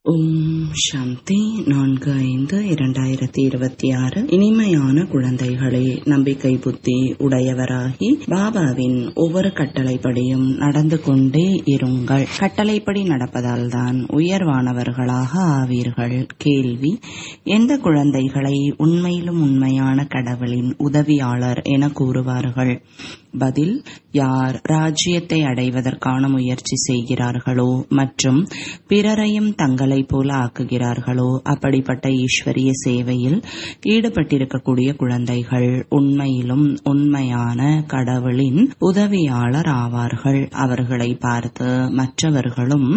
ஓம் சாந்தி நான்கு ஐந்து இரண்டாயிரத்தி இருபத்தி ஆறு இனிமையான குழந்தைகளே நம்பிக்கை புத்தி உடையவராகி பாபாவின் ஒவ்வொரு கட்டளைப்படியும் நடந்து கொண்டே இருங்கள் கட்டளைப்படி நடப்பதால் தான் உயர்வானவர்களாக ஆவீர்கள் கேள்வி எந்த குழந்தைகளை உண்மையிலும் உண்மையான கடவுளின் உதவியாளர் என கூறுவார்கள் பதில் யார் ராஜ்யத்தை அடைவதற்கான முயற்சி செய்கிறார்களோ மற்றும் பிறரையும் தங்களைப் போல ஆக்குகிறார்களோ அப்படிப்பட்ட ஈஸ்வரிய சேவையில் ஈடுபட்டிருக்கக்கூடிய குழந்தைகள் உண்மையிலும் உண்மையான கடவுளின் உதவியாளர் ஆவார்கள் அவர்களை பார்த்து மற்றவர்களும்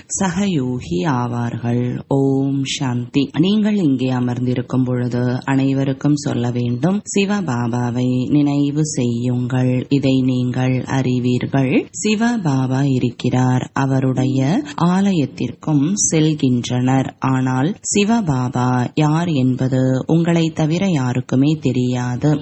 சகயோகி ஆவார்கள் ஓம் சாந்தி நீங்கள் இங்கே அமர்ந்திருக்கும் பொழுது அனைவருக்கும் சொல்ல வேண்டும் சிவபாபாவை நினைவு செய்யுங்கள் இதை நீங்கள் அறிவீர்கள் சிவபாபா இருக்கிறார் அவருடைய ஆலயத்திற்கும் செல்கின்றனர் ஆனால் சிவபாபா யார் என்பது உங்களை தவிர யாருக்குமே தெரியாது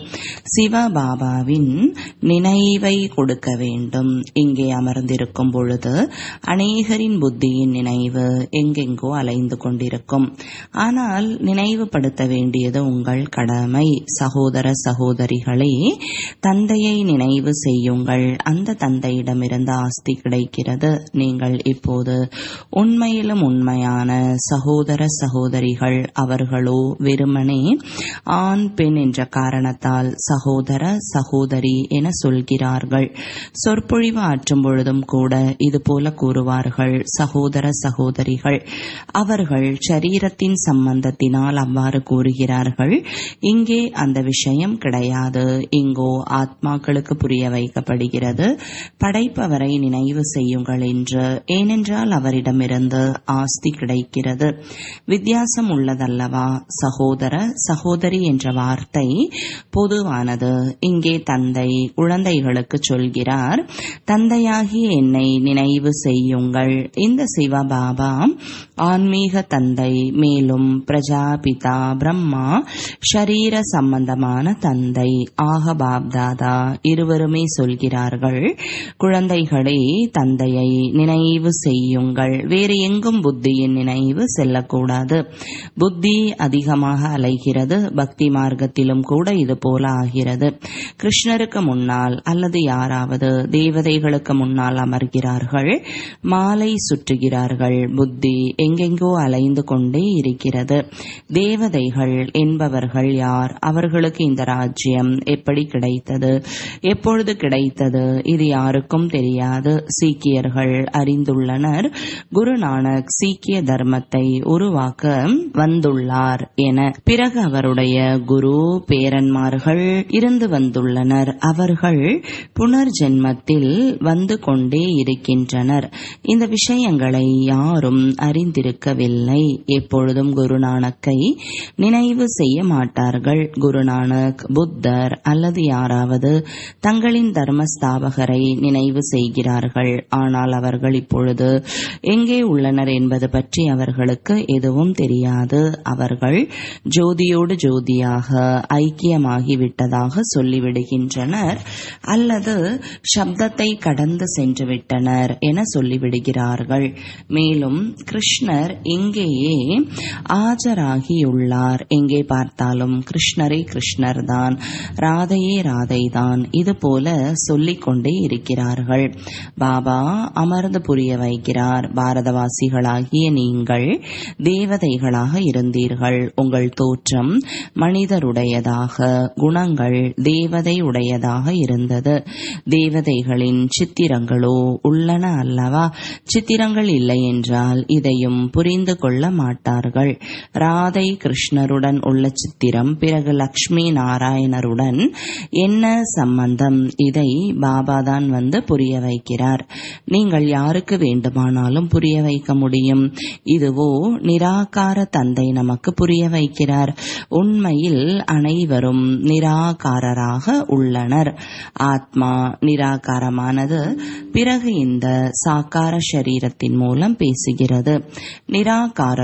சிவபாபாவின் நினைவை கொடுக்க வேண்டும் இங்கே அமர்ந்திருக்கும் பொழுது அநேகரின் புத்தியின் நினைவு எங்கெங்கோ அலைந்து கொண்டிருக்கும் ஆனால் நினைவுபடுத்த வேண்டியது உங்கள் கடமை சகோதர சகோதரிகளே தந்தையை நினைவு செய்யுங்கள் அந்த தந்தையிடமிருந்து ஆஸ்தி கிடைக்கிறது நீங்கள் இப்போது உண்மையிலும் உண்மையான சகோதர சகோதரிகள் அவர்களோ வெறுமனே ஆண் பெண் என்ற காரணத்தால் சகோதர சகோதரி என சொல்கிறார்கள் சொற்பொழிவு ஆற்றும் பொழுதும் கூட இது போல கூறுவார்கள் சகோதர சகோதரிகள் அவர்கள் சரீரத்தின் சம்பந்தத்தினால் அவ்வாறு கூறுகிறார்கள் இங்கே அந்த விஷயம் கிடையாது இங்கோ ஆத்மாக்களுக்கு புரிய வைக்கப்படுகிறது படைப்பவரை நினைவு செய்யுங்கள் என்று ஏனென்றால் அவரிடமிருந்து ஆஸ்தி கிடைக்கிறது வித்தியாசம் உள்ளதல்லவா சகோதர சகோதரி என்ற வார்த்தை பொதுவானது இங்கே தந்தை குழந்தைகளுக்கு சொல்கிறார் தந்தையாகி என்னை நினைவு செய்யுங்கள் இந்த சிவபாபா ஆன்மீக தந்தை மேலும் பிரஜாபிதா பிரம்மா ஷரீர சம்பந்தமான தந்தை ஆக பாப்தாதா இருவருமே சொல்கிறார்கள் குழந்தைகளே தந்தையை நினைவு செய்யுங்கள் வேறு எங்கும் புத்தியின் நினைவு செல்லக்கூடாது புத்தி அதிகமாக அலைகிறது பக்தி மார்க்கத்திலும் கூட இது போல ஆகிறது கிருஷ்ணருக்கு முன்னால் அல்லது யாராவது தேவதைகளுக்கு முன்னால் அமர்கிறார்கள் மாலை சுற்றுகிறார்கள் புத்தி எங்கெங்கோ அலைந்து கொண்டே இருக்கிறது தேவதைகள் என்பவர்கள் யார் அவர்களுக்கு இந்த ராஜ்யம் எப்படி கிடைத்தது எப்பொழுது கிடைத்தது இது யாருக்கும் தெரியாது சீக்கியர்கள் அறிந்துள்ளனர் குரு நானக் சீக்கிய தர்மத்தை உருவாக்க வந்துள்ளார் என பிறகு அவருடைய குரு பேரன்மார்கள் இருந்து வந்துள்ளனர் அவர்கள் புனர்ஜென்மத்தில் வந்து கொண்டே இருக்கின்றனர் இந்த விஷயங்களை யாரும் அறிந்திருக்கவில்லை எப்பொழுதும் குருநானக்கை நினைவு செய்ய மாட்டார்கள் குருநானக் புத்தர் அல்லது யாராவது தங்களின் தர்மஸ்தாபகரை நினைவு செய்கிறார்கள் ஆனால் அவர்கள் இப்பொழுது எங்கே உள்ளனர் என்பது பற்றி அவர்களுக்கு எதுவும் தெரியாது அவர்கள் ஜோதியோடு ஜோதியாக ஐக்கியமாகிவிட்டதாக சொல்லிவிடுகின்றனர் அல்லது சப்தத்தை கடந்து சென்று விட்டனர் என சொல்லிவிடுகிறார்கள் மேலும் கிருஷ்ணர் இங்கேயே ஆஜராகியுள்ளார் எங்கே பார்த்தாலும் கிருஷ்ணரே கிருஷ்ணர் தான் ராதையே ராதை தான் இது போல சொல்லிக் கொண்டே இருக்கிறார்கள் பாபா அமர்ந்து புரிய வைக்கிறார் பாரதவாசிகளாகிய நீங்கள் தேவதைகளாக இருந்தீர்கள் உங்கள் தோற்றம் மனிதருடையதாக குணங்கள் தேவதை உடையதாக இருந்தது தேவதைகளின் சித்திரங்களோ உள்ளன அல்லவா சித்திரங்கள் இல்லை என்றால் இதையும் புரிந்து கொள்ள மாட்டார்கள் ராதை கிருஷ்ணருடன் உள்ள சித்திரம் பிறகு லக்ஷ்மி நாராயணருடன் என்ன சம்பந்தம் இதை பாபாதான் வந்து புரிய வைக்கிறார் நீங்கள் யாருக்கு வேண்டுமானாலும் புரிய வைக்க முடியும் இதுவோ நிராகார தந்தை நமக்கு புரிய வைக்கிறார் உண்மையில் அனைவரும் நிராகாரராக உள்ளனர் ஆத்மா நிராகாரமானது பிறகு இந்த சாக்கார சரீரத்தின் மூலம் பேசுகிறது நிராகாரரோ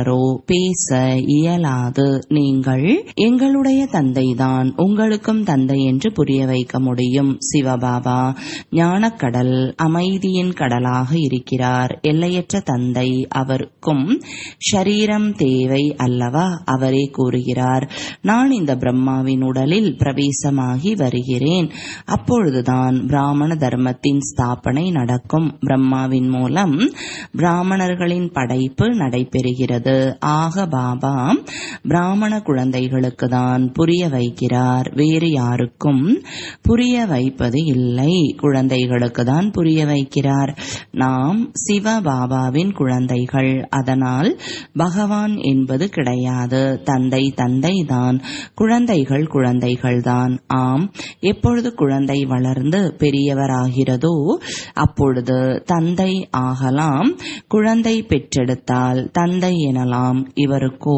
பிறரோ பேச இயலாது நீங்கள் எங்களுடைய தந்தைதான் உங்களுக்கும் தந்தை என்று புரிய வைக்க முடியும் சிவபாபா ஞானக்கடல் அமைதியின் கடலாக இருக்கிறார் எல்லையற்ற தந்தை அவருக்கும் ஷரீரம் தேவை அல்லவா அவரே கூறுகிறார் நான் இந்த பிரம்மாவின் உடலில் பிரவேசமாகி வருகிறேன் அப்பொழுதுதான் பிராமண தர்மத்தின் ஸ்தாபனை நடக்கும் பிரம்மாவின் மூலம் பிராமணர்களின் படைப்பு நடைபெறுகிறது ஆக பாபா பிராமண குழந்தைகளுக்கு தான் புரிய வைக்கிறார் வேறு யாருக்கும் புரிய வைப்பது இல்லை குழந்தைகளுக்கு தான் புரிய வைக்கிறார் நாம் சிவ பாபாவின் குழந்தைகள் அதனால் பகவான் என்பது கிடையாது தந்தை தந்தை தான் குழந்தைகள் குழந்தைகள் தான் ஆம் எப்பொழுது குழந்தை வளர்ந்து பெரியவராகிறதோ அப்பொழுது தந்தை ஆகலாம் குழந்தை பெற்றெடுத்தால் தந்தை எனலாம் இவருக்கோ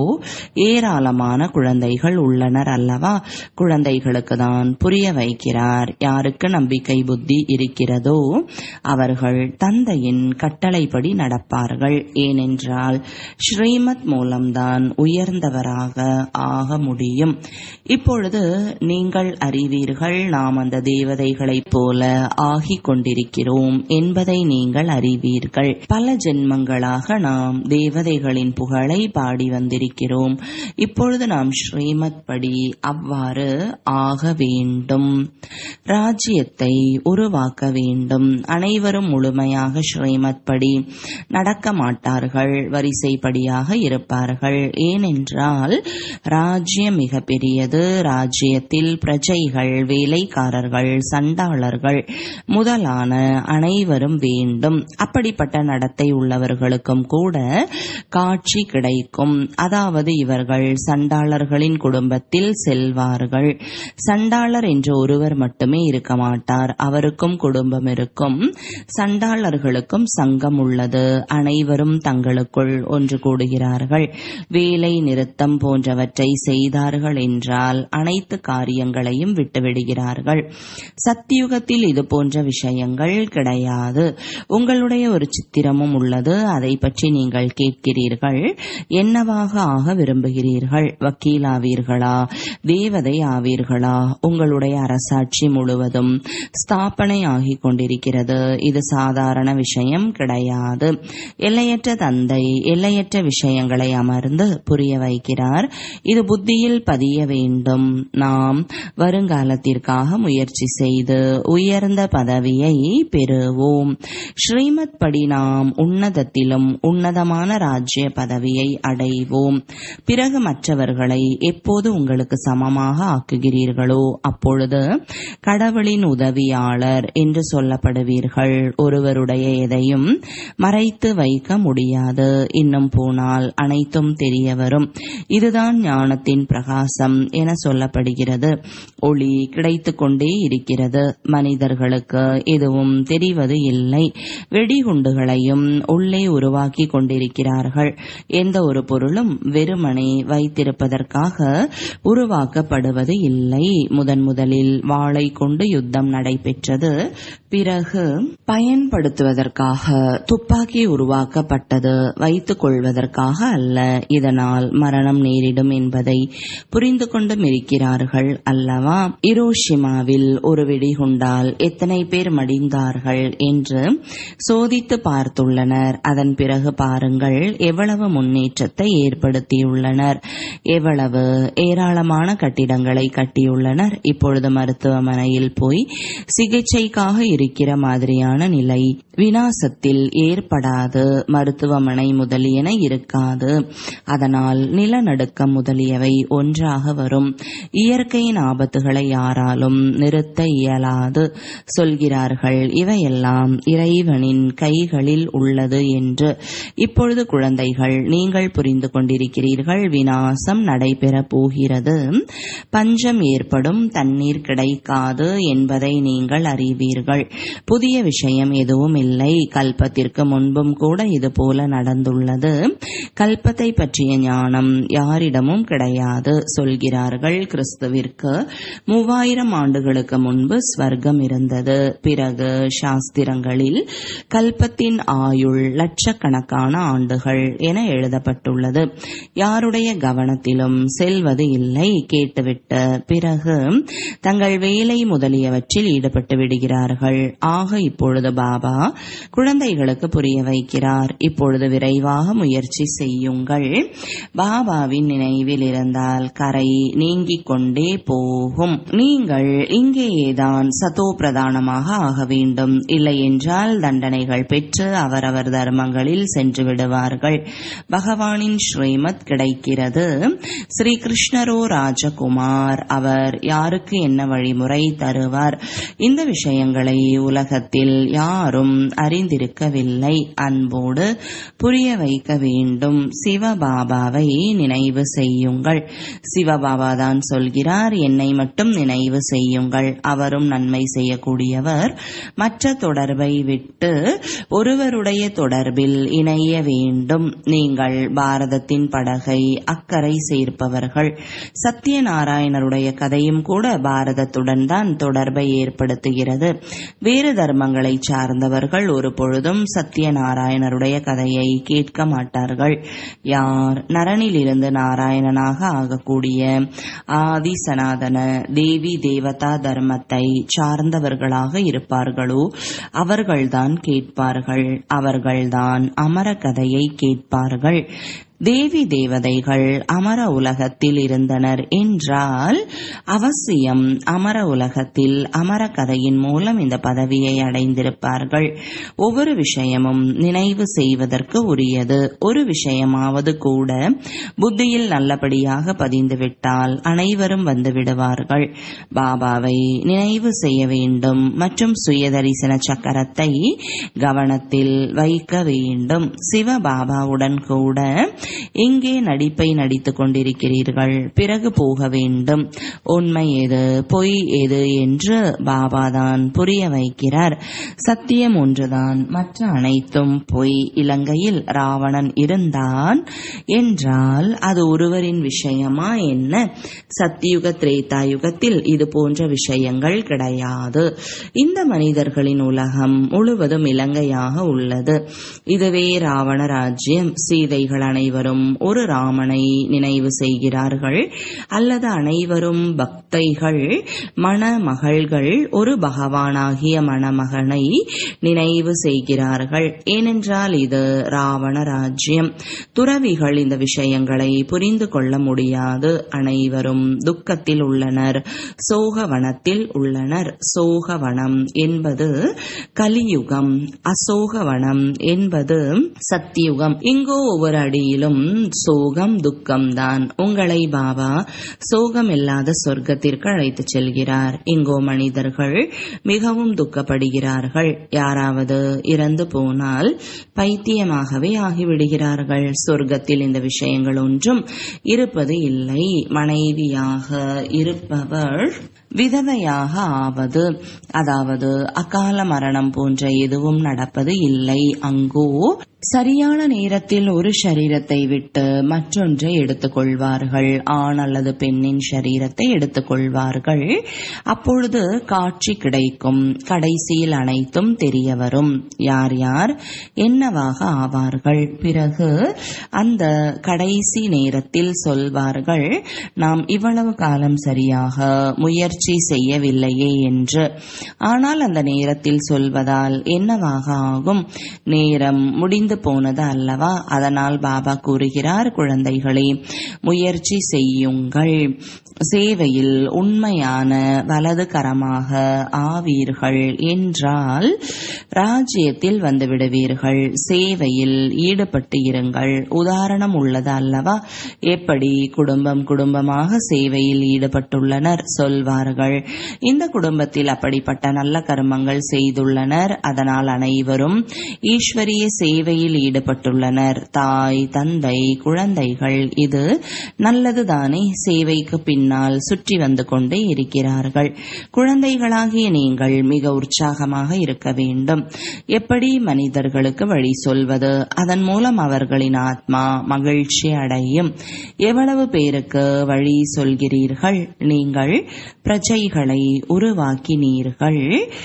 ஏராளமான குழந்தைகள் உள்ளனர் அல்லவா குழந்தைகளுக்கு தான் புரிய வைக்கிறார் யாருக்கு நம்பிக்கை புத்தி இருக்கிறதோ அவர்கள் தந்தையின் கட்டளைப்படி நடப்பார்கள் ஏனென்றால் ஸ்ரீமத் மூலம்தான் உயர்ந்தவராக ஆக முடியும் இப்பொழுது நீங்கள் அறிவீர்கள் நாம் அந்த தேவதைகளைப் போல ஆகிக் கொண்டிருக்கிறோம் என்பதை நீங்கள் அறிவீர்கள் பல ஜென்மங்களாக நாம் தேவதைகளின் புகழை பாடி வந்திருக்கிறோம் இப்பொழுது நாம் ஸ்ரீமத் படி அவ்வாறு ஆக வேண்டும் ராஜ்யத்தை உருவாக்க வேண்டும் அனைவரும் முழுமையாக ஸ்ரீமத் படி நடக்க மாட்டார்கள் வரிசைப்படியாக இருப்பார்கள் ஏனென்றால் ராஜ்யம் மிக பெரியது ராஜ்யத்தில் பிரஜைகள் வேலைக்காரர்கள் சண்டாளர்கள் முதலான அனைவரும் வேண்டும் அப்படிப்பட்ட நடத்தை உள்ளவர்களுக்கும் கூட காட்சி கிடைக்கும் அதாவது இவர்கள் சண்டாளர்களின் குடும்பத்தில் செல்வார்கள் சண்டாளர் என்ற ஒருவர் மட்டுமே இருக்க மாட்டார் அவருக்கும் குடும்பம் இருக்கும் சண்டாளர்களுக்கும் சங்கம் உள்ளது அனைவரும் தங்களுக்குள் ஒன்று கூடுகிறார்கள் வேலை நிறுத்தம் போன்றவற்றை செய்தார்கள் என்றால் அனைத்து காரியங்களையும் விட்டுவிடுகிறார்கள் சத்தியுகத்தில் இது போன்ற விஷயங்கள் கிடையாது உங்களுடைய ஒரு சித்திரமும் உள்ளது அதை பற்றி நீங்கள் கேட்கிறீர்கள் என்னவாக ஆக விரும்புகிறீர்கள் வக்கீலாவீர்களா தேவதை ஆவீர்களா உங்களுடைய அரசாட்சி முழுவதும் ஸ்தாபனை ஆகிக் கொண்டிருக்கிறது இது சாதாரண விஷயம் கிடையாது எல்லையற்ற தந்தை எல்லையற்ற விஷயங்களை அமர்ந்து புரிய வைக்கிறார் இது புத்தியில் பதிய வேண்டும் நாம் வருங்காலத்திற்காக முயற்சி செய்து உயர்ந்த பதவியை பெறுவோம் ஸ்ரீமத் படி நாம் உன்னதத்திலும் உன்னதமான ராஜ்ய பதவியை அடைவோம் பிறகு மற்றவர்களை எப்போது உங்களுக்கு சமமாக ஆக்குகிறீர்களோ அப்பொழுது கடவுளின் உதவியாளர் என்று சொல்லப்படுவீர்கள் ஒருவருடைய எதையும் மறைத்து வைக்க முடியாது இன்னும் போனால் அனைத்தும் தெரிய வரும் இதுதான் ஞானத்தின் பிரகாசம் என சொல்லப்படுகிறது ஒளி கிடைத்துக் கொண்டே இருக்கிறது மனிதர்களுக்கு எதுவும் தெரிவது இல்லை வெடிகுண்டுகளையும் உள்ளே உருவாக்கி கொண்டிருக்கிறார்கள் எந்த ஒரு பொருளும் வெறுமனே வைத்திருப்பதற்காக உருவாக்கப்படுவது இல்லை முதன் முதலில் வாளை கொண்டு யுத்தம் நடைபெற்றது பிறகு பயன்படுத்துவதற்காக துப்பாக்கி உருவாக்கப்பட்டது வைத்துக் கொள்வதற்காக அல்ல இதனால் மரணம் நேரிடும் என்பதை புரிந்து கொண்டும் இருக்கிறார்கள் அல்லவா இரோஷிமாவில் ஒரு வெடிகுண்டால் எத்தனை பேர் மடிந்தார்கள் என்று சோதித்து பார்த்துள்ளனர் அதன் பிறகு பாருங்கள் எவ்வளவு முன்னேற்றத்தை ஏற்படுத்தியுள்ளனர் எவ்வளவு ஏராளமான கட்டிடங்களை கட்டியுள்ளனர் இப்பொழுது மருத்துவமனையில் போய் சிகிச்சைக்காக இருக்கிற மாதிரியான நிலை வினாசத்தில் ஏற்படாது மருத்துவமனை முதலியன இருக்காது அதனால் நிலநடுக்கம் முதலியவை ஒன்றாக வரும் இயற்கையின் ஆபத்துகளை யாராலும் நிறுத்த இயலாது சொல்கிறார்கள் இவையெல்லாம் இறைவனின் கைகளில் உள்ளது என்று இப்பொழுது குழந்தைகள் நீங்கள் புரிந்து கொண்டிருக்கிறீர்கள் வினாசம் நடைபெற போகிறது பஞ்சம் ஏற்படும் தண்ணீர் கிடைக்காது என்பதை நீங்கள் அறிவீர்கள் புதிய விஷயம் எதுவும் இல்லை கல்பத்திற்கு முன்பும் கூட இது போல நடந்துள்ளது கல்பத்தை பற்றிய ஞானம் யாரிடமும் கிடையாது சொல்கிறார்கள் கிறிஸ்துவிற்கு மூவாயிரம் ஆண்டுகளுக்கு முன்பு ஸ்வர்க்கம் இருந்தது பிறகு சாஸ்திரங்களில் கல்பத்தின் ஆயுள் லட்சக்கணக்கான ஆண்டுகள் என எழுதப்பட்டுள்ளது யாருடைய கவனத்திலும் செல்வது இல்லை கேட்டுவிட்ட பிறகு தங்கள் வேலை முதலியவற்றில் ஈடுபட்டு விடுகிறார்கள் ஆக இப்பொழுது பாபா குழந்தைகளுக்கு புரிய வைக்கிறார் இப்பொழுது விரைவாக முயற்சி செய்யுங்கள் பாபாவின் நினைவில் இருந்தால் கரை நீங்கிக் கொண்டே போகும் நீங்கள் இங்கேயேதான் சதோ பிரதானமாக ஆக வேண்டும் இல்லை என்றால் தண்டனைகள் பெற்று அவரவர் தர்மங்களில் சென்று விடுவார்கள் பகவானின் ஸ்ரீமத் கிடைக்கிறது ஸ்ரீ கிருஷ்ணரோ ராஜகுமார் அவர் யாருக்கு என்ன வழிமுறை தருவார் இந்த விஷயங்களை உலகத்தில் யாரும் அறிந்திருக்கவில்லை அன்போடு புரிய வைக்க வேண்டும் சிவபாபாவை நினைவு செய்யுங்கள் சிவபாபா தான் சொல்கிறார் என்னை மட்டும் நினைவு செய்யுங்கள் அவரும் நன்மை செய்யக்கூடியவர் மற்ற தொடர்பை விட்டு ஒருவருடைய தொடர்பில் இணைய வேண்டும் நீங்கள் பாரதத்தின் படகை அக்கறை சேர்ப்பவர்கள் சத்யநாராயணருடைய கதையும் கூட பாரதத்துடன் தான் தொடர்பை ஏற்படுத்துகிறது வேறு தர்மங்களை சார்ந்தவர்கள் ஒரு பொழுதும் சத்யநாராயணருடைய கதையை கேட்க மாட்டார்கள் யார் நரனிலிருந்து நாராயணனாக ஆகக்கூடிய ஆதி சனாதன தேவி தேவதா தர்மத்தை சார்ந்தவர்களாக இருப்பார்களோ அவர்கள்தான் கேட்பார்கள் அவர்கள்தான் அமர கதையை கேட்பார்கள் தேவி தேவதைகள் அமர உலகத்தில் இருந்தனர் என்றால் அவசியம் அமர உலகத்தில் அமர கதையின் மூலம் இந்த பதவியை அடைந்திருப்பார்கள் ஒவ்வொரு விஷயமும் நினைவு செய்வதற்கு உரியது ஒரு விஷயமாவது கூட புத்தியில் நல்லபடியாக பதிந்துவிட்டால் அனைவரும் வந்து விடுவார்கள் பாபாவை நினைவு செய்ய வேண்டும் மற்றும் சுயதரிசன சக்கரத்தை கவனத்தில் வைக்க வேண்டும் சிவபாபாவுடன் கூட இங்கே நடிப்பை நடித்துக் கொண்டிருக்கிறீர்கள் பிறகு போக வேண்டும் உண்மை எது பொய் எது என்று பாபாதான் புரிய வைக்கிறார் சத்தியம் ஒன்றுதான் மற்ற அனைத்தும் பொய் இலங்கையில் ராவணன் இருந்தான் என்றால் அது ஒருவரின் விஷயமா என்ன சத்தியுக திரேதா யுகத்தில் இது போன்ற விஷயங்கள் கிடையாது இந்த மனிதர்களின் உலகம் முழுவதும் இலங்கையாக உள்ளது இதுவே ராவண ராஜ்யம் சீதைகள் அனைவரும் ஒரு ராமனை நினைவு செய்கிறார்கள் அல்லது அனைவரும் பக்தைகள் மணமகள்கள் ஒரு பகவானாகிய மணமகனை நினைவு செய்கிறார்கள் ஏனென்றால் இது ராவண ராஜ்யம் துறவிகள் இந்த விஷயங்களை புரிந்து கொள்ள முடியாது அனைவரும் துக்கத்தில் உள்ளனர் சோகவனத்தில் உள்ளனர் சோகவனம் என்பது கலியுகம் அசோகவனம் என்பது சத்தியுகம் இங்கோ ஒவ்வொரு அடியிலும் சோகம் துக்கம் தான் உங்களை பாபா சோகம் இல்லாத சொர்க்கத்திற்கு அழைத்துச் செல்கிறார் இங்கோ மனிதர்கள் மிகவும் துக்கப்படுகிறார்கள் யாராவது இறந்து போனால் பைத்தியமாகவே ஆகிவிடுகிறார்கள் சொர்க்கத்தில் இந்த விஷயங்கள் ஒன்றும் இருப்பது இல்லை மனைவியாக இருப்பவர் விதவையாக ஆவது அதாவது அகால மரணம் போன்ற எதுவும் நடப்பது இல்லை அங்கோ சரியான நேரத்தில் ஒரு சரீரத்தை விட்டு மற்றொன்றை எடுத்துக்கொள்வார்கள் ஆண் அல்லது பெண்ணின் சரீரத்தை எடுத்துக்கொள்வார்கள் அப்பொழுது காட்சி கிடைக்கும் கடைசியில் அனைத்தும் தெரிய வரும் யார் யார் என்னவாக ஆவார்கள் பிறகு அந்த கடைசி நேரத்தில் சொல்வார்கள் நாம் இவ்வளவு காலம் சரியாக முயற்சி செய்யவில்லையே என்று ஆனால் அந்த நேரத்தில் சொல்வதால் என்னவாக ஆகும் நேரம் முடிந்து போனது அல்லவா அதனால் பாபா கூறுகிறார் குழந்தைகளே முயற்சி செய்யுங்கள் சேவையில் உண்மையான வலது கரமாக ஆவீர்கள் என்றால் ராஜ்யத்தில் வந்து விடுவீர்கள் சேவையில் ஈடுபட்டு இருங்கள் உதாரணம் உள்ளது அல்லவா எப்படி குடும்பம் குடும்பமாக சேவையில் ஈடுபட்டுள்ளனர் சொல்வார்கள் சொல்கிறார்கள் இந்த குடும்பத்தில் அப்படிப்பட்ட நல்ல கர்மங்கள் செய்துள்ளனர் அதனால் அனைவரும் ஈஸ்வரிய சேவையில் ஈடுபட்டுள்ளனர் தாய் தந்தை குழந்தைகள் இது நல்லதுதானே சேவைக்கு பின்னால் சுற்றி வந்து கொண்டே இருக்கிறார்கள் குழந்தைகளாகிய நீங்கள் மிக உற்சாகமாக இருக்க வேண்டும் எப்படி மனிதர்களுக்கு வழி சொல்வது அதன் மூலம் அவர்களின் ஆத்மா மகிழ்ச்சி அடையும் எவ்வளவு பேருக்கு வழி சொல்கிறீர்கள் நீங்கள் பிரஜைகளை உருவாக்கினீர்கள்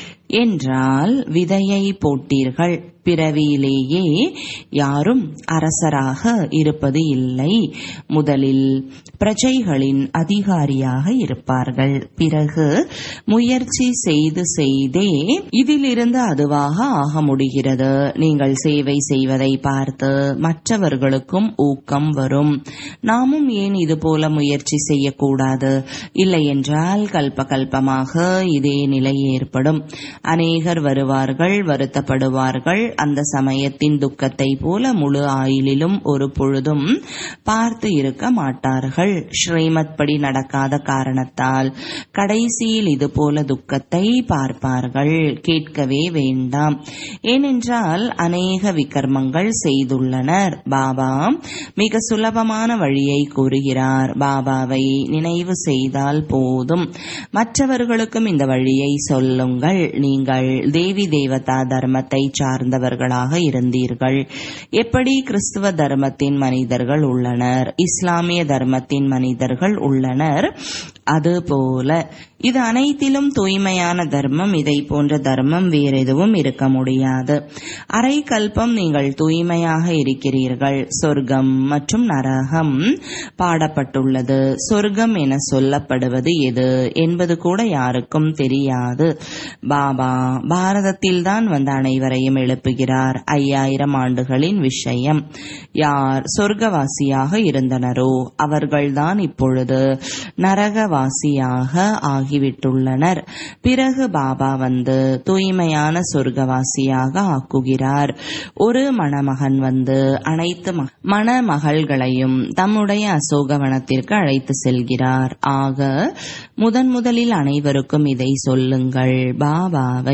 என்றால் விதையை போட்டீர்கள் பிறவியிலேயே யாரும் அரசராக இருப்பது இல்லை முதலில் பிரஜைகளின் அதிகாரியாக இருப்பார்கள் பிறகு முயற்சி செய்து செய்தே இதிலிருந்து அதுவாக ஆக முடிகிறது நீங்கள் சேவை செய்வதை பார்த்து மற்றவர்களுக்கும் ஊக்கம் வரும் நாமும் ஏன் இது போல முயற்சி செய்யக்கூடாது இல்லை என்றால் கல்ப கல்பமாக இதே நிலை ஏற்படும் அநேகர் வருவார்கள் வருத்தப்படுவார்கள் அந்த சமயத்தின் துக்கத்தை போல முழு ஆயிலிலும் ஒரு பொழுதும் பார்த்து இருக்க மாட்டார்கள் ஸ்ரீமத் படி நடக்காத காரணத்தால் கடைசியில் இது போல துக்கத்தை பார்ப்பார்கள் கேட்கவே வேண்டாம் ஏனென்றால் அநேக விகர்மங்கள் செய்துள்ளனர் பாபா மிக சுலபமான வழியை கூறுகிறார் பாபாவை நினைவு செய்தால் போதும் மற்றவர்களுக்கும் இந்த வழியை சொல்லுங்கள் நீங்கள் தேவி தேவதா தர்மத்தை சார்ந்தவர்களாக இருந்தீர்கள் எப்படி கிறிஸ்துவ தர்மத்தின் மனிதர்கள் உள்ளனர் இஸ்லாமிய தர்மத்தின் மனிதர்கள் உள்ளனர் அதுபோல இது அனைத்திலும் தூய்மையான தர்மம் இதை போன்ற தர்மம் வேற எதுவும் இருக்க முடியாது அரை கல்பம் நீங்கள் தூய்மையாக இருக்கிறீர்கள் சொர்க்கம் மற்றும் நரகம் பாடப்பட்டுள்ளது சொர்க்கம் என சொல்லப்படுவது எது என்பது கூட யாருக்கும் தெரியாது பாபா பாரதத்தில் தான் வந்து அனைவரையும் எழுப்புகிறார் ஐயாயிரம் ஆண்டுகளின் விஷயம் யார் சொர்க்கவாசியாக இருந்தனரோ அவர்கள்தான் இப்பொழுது நரகவாசியாக ஆகிவிட்டுள்ளனர் பிறகு பாபா வந்து தூய்மையான சொர்க்கவாசியாக ஆக்குகிறார் ஒரு மணமகன் வந்து அனைத்து மணமகள்களையும் தம்முடைய அசோகவனத்திற்கு அழைத்து செல்கிறார் ஆக முதன் முதலில் அனைவருக்கும் இதை சொல்லுங்கள் பாபாவை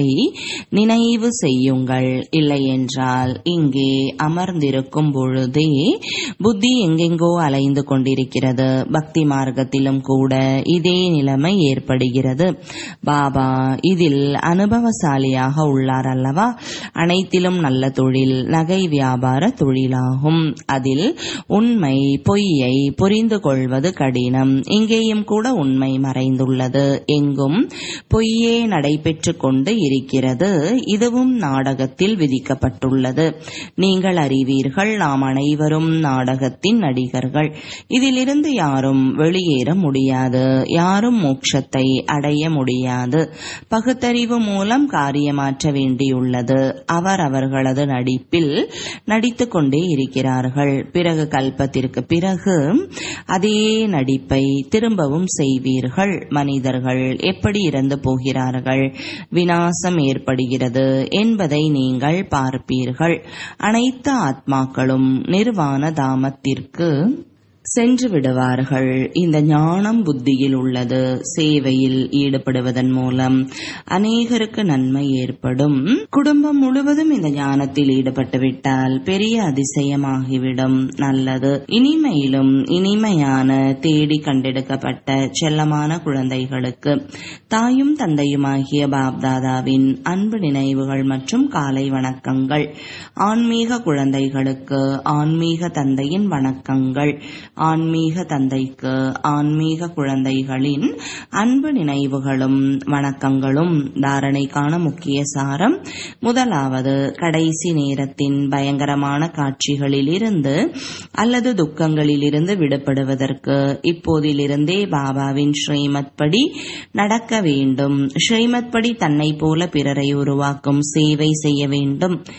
நினைவு செய்யுங்கள் இல்லை என்றால் இங்கே அமர்ந்திருக்கும் பொழுதே புத்தி எங்கெங்கோ அலைந்து கொண்டிருக்கிறது பக்தி மார்க்கத்திலும் கூட இதே நிலைமை ஏற்படுகிறது பாபா இதில் அனுபவசாலியாக உள்ளார் அல்லவா அனைத்திலும் நல்ல தொழில் நகை வியாபார தொழிலாகும் அதில் உண்மை பொய்யை புரிந்து கொள்வது கடினம் இங்கேயும் கூட உண்மை மறைந்துள்ளது எங்கும் பொய்யே நடைபெற்று கொண்டு இருக்கிறது இதுவும் நாடகத்தில் விதிக்கப்பட்டுள்ளது நீங்கள் அறிவீர்கள் நாம் அனைவரும் நாடகத்தின் நடிகர்கள் இதிலிருந்து யாரும் வெளியேற முடியாது யாரும் மோட்சத்தை அடைய முடியாது பகுத்தறிவு மூலம் காரியமாற்ற வேண்டியுள்ளது அவர் அவர்களது நடிப்பில் நடித்துக் கொண்டே இருக்கிறார்கள் பிறகு கல்பத்திற்கு பிறகு அதே நடிப்பை திரும்பவும் செய்வீர்கள் மனிதர்கள் எப்படி இறந்து போகிறார்கள் வினாசம் ஏற்படுகிறது என்பதை நீங்கள் பார்ப்பீர்கள் அனைத்து ஆத்மாக்களும் நிர்வாண தாமத்திற்கு சென்று விடுவார்கள் இந்த ஞானம் புத்தியில் உள்ளது சேவையில் ஈடுபடுவதன் மூலம் அநேகருக்கு நன்மை ஏற்படும் குடும்பம் முழுவதும் இந்த ஞானத்தில் ஈடுபட்டு விட்டால் பெரிய அதிசயமாகிவிடும் நல்லது இனிமையிலும் இனிமையான தேடி கண்டெடுக்கப்பட்ட செல்லமான குழந்தைகளுக்கு தாயும் தந்தையுமாகிய பாப்தாதாவின் அன்பு நினைவுகள் மற்றும் காலை வணக்கங்கள் ஆன்மீக குழந்தைகளுக்கு ஆன்மீக தந்தையின் வணக்கங்கள் ஆன்மீக தந்தைக்கு ஆன்மீக குழந்தைகளின் அன்பு நினைவுகளும் வணக்கங்களும் தாரணைக்கான முக்கிய சாரம் முதலாவது கடைசி நேரத்தின் பயங்கரமான காட்சிகளில் இருந்து அல்லது துக்கங்களிலிருந்து விடுபடுவதற்கு இப்போதிலிருந்தே பாபாவின் ஸ்ரீமத் படி நடக்க வேண்டும் ஸ்ரீமத் படி தன்னை போல பிறரை உருவாக்கும் சேவை செய்ய வேண்டும்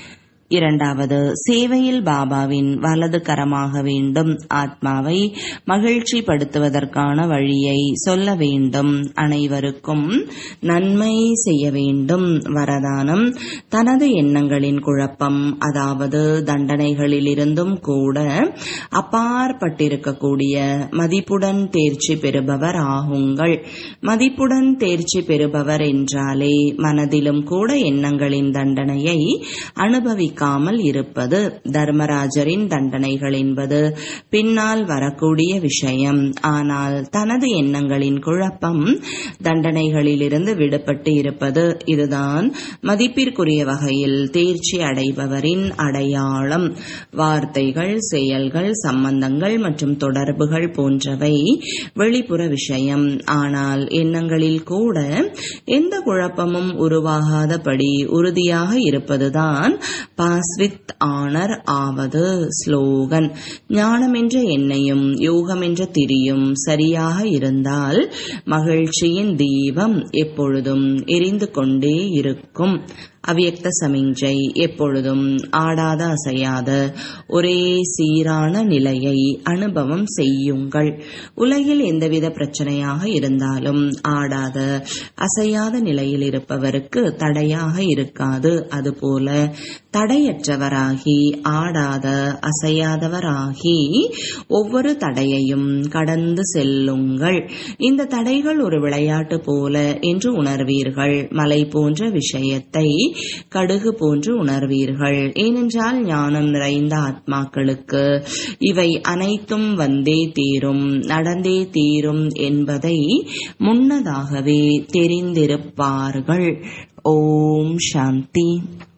இரண்டாவது சேவையில் பாபாவின் வலது கரமாக வேண்டும் ஆத்மாவை மகிழ்ச்சி படுத்துவதற்கான வழியை சொல்ல வேண்டும் அனைவருக்கும் நன்மை செய்ய வேண்டும் வரதானம் தனது எண்ணங்களின் குழப்பம் அதாவது தண்டனைகளிலிருந்தும் கூட அப்பாற்பட்டிருக்கக்கூடிய மதிப்புடன் தேர்ச்சி பெறுபவர் ஆகுங்கள் மதிப்புடன் தேர்ச்சி பெறுபவர் என்றாலே மனதிலும் கூட எண்ணங்களின் தண்டனையை அனுபவிக்காமல் இருப்பது தர்மராஜரின் தண்டனைகள் என்பது பின்னால் வரக்கூடிய விஷயம் ஆனால் தனது எண்ணங்களின் குழப்பம் தண்டனைகளிலிருந்து விடுபட்டு இருப்பது இதுதான் மதிப்பிற்குரிய வகையில் தேர்ச்சி அடைபவரின் அடையாளம் வார்த்தைகள் செயல்கள் சம்பந்தங்கள் மற்றும் தொடர்புகள் போன்றவை வெளிப்புற விஷயம் ஆனால் எண்ணங்களில் கூட எந்த குழப்பமும் உருவாகாதபடி உறுதியாக இருப்பதுதான் பாஸ்வித் ஆனர் ஆவது ஸ்லோகன் ஞானம் என்ற எண்ணையும் யோகம் என்ற திரியும் சரியாக இருந்தால் மகிழ்ச்சியின் தீபம் எப்பொழுதும் எரிந்து கொண்டே இருக்கும் அவ்யக்த சமிஞ்சை எப்பொழுதும் ஆடாத அசையாத ஒரே சீரான நிலையை அனுபவம் செய்யுங்கள் உலகில் எந்தவித பிரச்சனையாக இருந்தாலும் ஆடாத அசையாத நிலையில் இருப்பவருக்கு தடையாக இருக்காது அதுபோல தடையற்றவராகி ஆடாத அசையாதவராகி ஒவ்வொரு தடையையும் கடந்து செல்லுங்கள் இந்த தடைகள் ஒரு விளையாட்டு போல என்று உணர்வீர்கள் மலை போன்ற விஷயத்தை கடுகு போன்று உணர்வீர்கள் ஏனென்றால் ஞானம் நிறைந்த ஆத்மாக்களுக்கு இவை அனைத்தும் வந்தே தீரும் நடந்தே தீரும் என்பதை முன்னதாகவே தெரிந்திருப்பார்கள் ஓம் சாந்தி